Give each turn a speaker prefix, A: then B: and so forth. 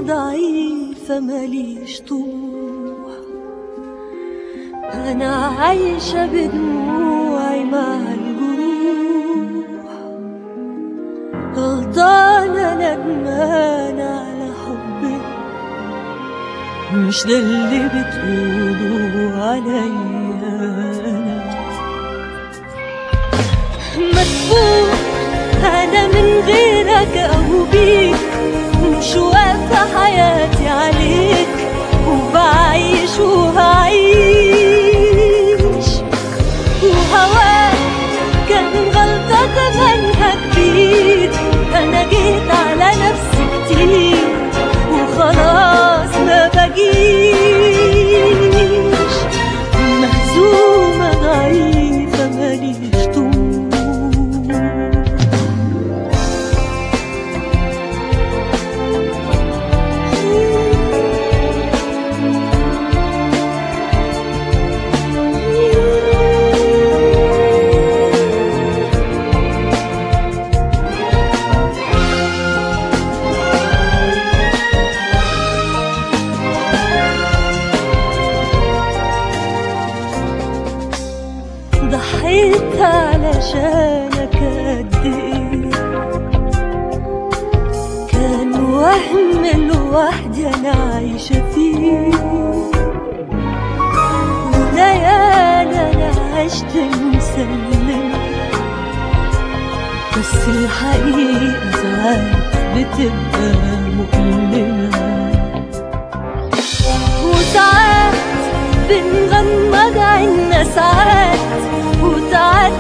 A: ضعيفة ماليش طموح أنا عايشة بدموعي مع الجروح غلطانة ندمانة على حبي مش ده اللي بتقولوا عليا أنا مدفوع أنا من غيرك أو بيك مش واقفة حياتي عليك وبعيش وهعيش وهواك كان غلطة تمنها كبير أنا جيت على نفسي كتير وخلاص ما بجيش مهزومة ضعيفة ماليش طموح ضحيت علشانك قد ايه كان وهم لوحدي انا عايشة فيه وليالي انا عشت مسلمة بس الحقيقة ساعات بتبقى مؤلمة وساعات بنغمض عنا ساعات وساعات